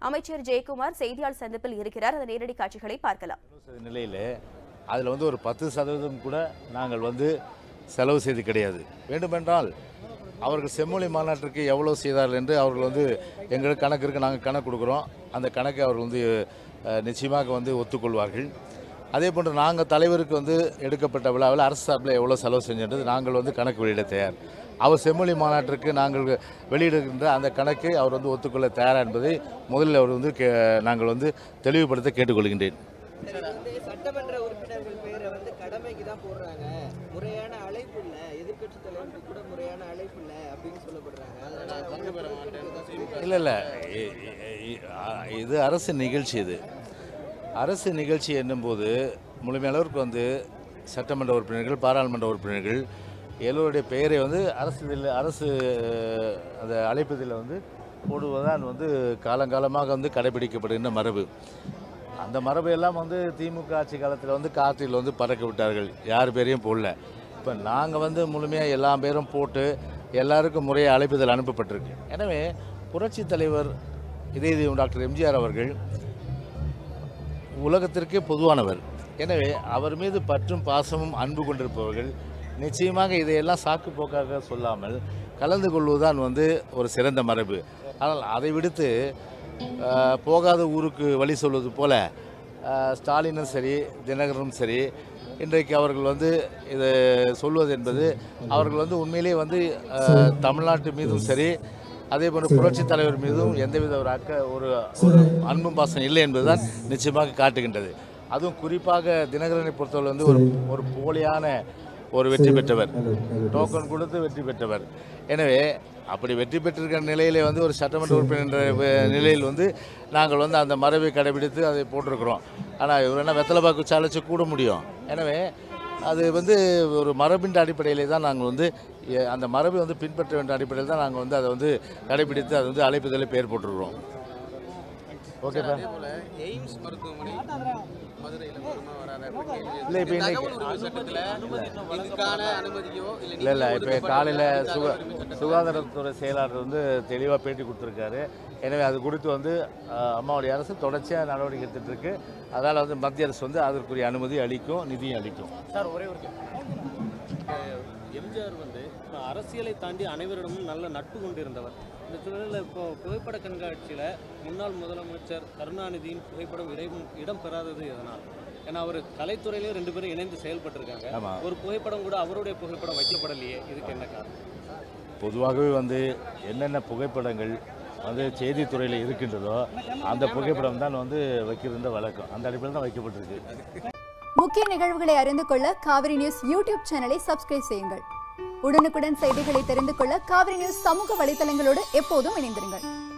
அமைச்சர் ஜெயக்குமார் செய்தியாளர் சந்திப்பில் இருக்கிறார் அந்த நேரடி காட்சிகளை பார்க்கலாம் நிலையில் அதில் வந்து ஒரு பத்து சதவீதம் கூட நாங்கள் வந்து செலவு செய்து கிடையாது வேண்டுமென்றால் அவர்கள் செம்மொழி மாநாட்டிற்கு எவ்வளோ செய்தார்கள் என்று அவர்கள் வந்து எங்களுக்கு கணக்கு இருக்குது நாங்கள் கணக்கு கொடுக்குறோம் அந்த கணக்கை அவர்கள் வந்து அஹ், நிச்சயமாக வந்து ஒத்துக்கொள்வார்கள் அதே போன்று நாங்கள் தலைவருக்கு வந்து எடுக்கப்பட்ட விழாவில் அரசு சார்பில் எவ்வளோ செலவு செஞ்சது நாங்கள் வந்து கணக்கு வெளியிட தயார் அவர் செம்மொழி மாநாட்டிற்கு நாங்கள் வெளியிடுகின்ற அந்த கணக்கை அவர் வந்து ஒத்துக்கொள்ள தயாரா என்பதை முதலில் அவர் வந்து கே நாங்கள் வந்து தெளிவுபடுத்த கேட்டுக்கொள்கின்றேன் சரி, வந்து சட்டமன்ற உறுப்பினர்கள் பேரை வந்து கடமைக்கு தான் போடுறாங்க முறையான அழைப்பு இல்ல எதிர்க்கட்சி தலைவருக்கு கூட முறையான அழைப்பு இல்ல அப்படின்னு சொல்லப்படுறாங்க அதனால அவங்க பொறுப்பேற்க தான் சொல்லி- இல்லை இல்லை இது அரசு நிகழ்ச்சி இது அரசு நிகழ்ச்சி என்னும்போது முழுமையளவிற்கு வந்து சட்டமன்ற உறுப்பினர்கள் பாராளுமன்ற உறுப்பினர்கள் எல்லோருடைய பெயரை வந்து அரசு இதில் அரசு அஹ், அந்த அழைப்பதில் வந்து போடுவதுதான் வந்து காலங்காலமாக வந்து கடைபிடிக்கப்படுகின்ற மரபு அந்த மரபு எல்லாம் வந்து திமுக ஆட்சி காலத்தில் வந்து காற்றில் வந்து பறக்க விட்டார்கள் யார் பேரையும் போடல இப்போ நாங்கள் வந்து முழுமையாக எல்லா பேரும் போட்டு எல்லாருக்கும் முறையாக அழைப்புதல் அனுப்பப்பட்டிருக்கு எனவே புரட்சி தலைவர் இதய தெய்வம் டாக்டர் எம்ஜிஆர் அவர்கள் உலகத்திற்கே பொதுவானவர் எனவே அவர் மீது பற்றும் பாசமும் அன்பு கொண்டிருப்பவர்கள் நிச்சயமாக இதையெல்லாம் சாக்கு போக்காக சொல்லாமல் கலந்து கொள்வதுதான் வந்து ஒரு சிறந்த மரபு ஆனால் அதை விடுத்து ஆஹ், போகாத ஊருக்கு வழி சொல்வது போல ஆஹ், ஸ்டாலினும் சரி தினகரனும் சரி இன்றைக்கு அவர்கள் வந்து இதை சொல்வது என்பது அவர்கள் வந்து உண்மையிலேயே வந்து ஆஹ், தமிழ்நாட்டு மீதும் சரி அதே போன்று புரட்சி தலைவர் மீதும் எந்தவித ஒரு அக்க ஒரு ஒரு அன்பும் பாசம் இல்லை என்பதுதான் நிச்சயமாக காட்டுகின்றது அதுவும் குறிப்பாக தினகரனை பொறுத்தவரை வந்து ஒரு ஒரு போலியான ஒரு வெற்றி பெற்றவர் டோக்கன் கொடுத்து வெற்றி பெற்றவர் எனவே அப்படி வெற்றி பெற்றிருக்கிற நிலையிலே வந்து ஒரு சட்டமன்ற உறுப்பினர் என்ற வ- நிலையில் வந்து நாங்கள் வந்து அந்த மரபை கடைபிடித்து அதை போட்டிருக்கிறோம் ஆனால் இவர் என்ன வெத்தலை பாக்கு சாலிச்சு கூட முடியும் எனவே அது வந்து ஒரு மரபின் அடிப்படையிலே தான் நாங்கள் வந்து எ- அந்த மரபை வந்து பின்பற்ற வேண்டிய அடிப்படையில் தான் நாங்கள் வந்து அதை வந்து கடைபிடித்து அதை வந்து அழைப்புதலை பெயர் போட்டுருக்கிறோம் ஓகேப்பா அதே போல எய்ம்ஸ் மருத்துவமனை மதுரையில் வருமா வராதா என்ற கேள்வி இருக்கு. இல்லை, இப்போ இன்னைக்கு- தகவல் உரிமை சட்டத்துல இதுக்கான அனுமதியோ இல்ல இல்லை இல்லை நீதிமன்ற இப்போ ஒதுக்கப்பட்ட காலையில் தகவல் சுகா உரிமை சட்டத்துல சுகாதாரத்துறை செயலாளர் வந்து தெளிவாக பேட்டி கொடுத்துருக்காரு எனவே அது குறித்து வந்து அஹ், அம்மாவுடைய அரசு தொடர்ச்சியாக நடவடிக்கை எடுத்துட்டு இருக்கு அதனால் வந்து மத்திய அரசு வந்து அதற்குரிய அனுமதி அளிக்கும் நிதியும் அளிக்கும் சார் ஒரே ஒரு எம்ஜிஆர் வந்து இப்போ அரசியலை தாண்டி அனைவரிடமும் நல்ல நட்பு கொண்டிருந்தவர் இந்த சூழலில் இப்போ புகைப்பட கண்காட்சியில் முன்னாள் முதலமைச்சர் கருணாநிதியின் புகைப்படம் இடம் இடம் பெறாதது எதனால் ஏன்னா அவர் கலைத்துறையிலே ரெண்டு பேரும் இணைந்து செயல்பட்டிருக்காங்க ஆமாம் ஒரு புகைப்படம் கூட அவருடைய புகைப்படம் வைக்கப்படலையே இதுக்கு என்ன காரணம் பொதுவாகவே வந்து என்னென்ன புகைப்படங்கள் வந்து செய்தித்துறையில் இருக்கின்றதோ அந்த புகைப்படம் தான் வந்து வைக்கிற வழக்கம் அந்த அடிப்படையில் தான் வைக்கப்பட்டிருக்கு முக்கிய நிகழ்வுகளை அறிந்து கொள்ள காவிரி நியூஸ் யூடியூப் சேனலை சப்ஸ்கிரைப் செய்யுங்கள் உடனுக்குடன் செய்திகளை தெரிந்து கொள்ள காவிரி நியூஸ் சமூக வலைதளங்களோடு எப்போதும் இணைந்திருங்கள்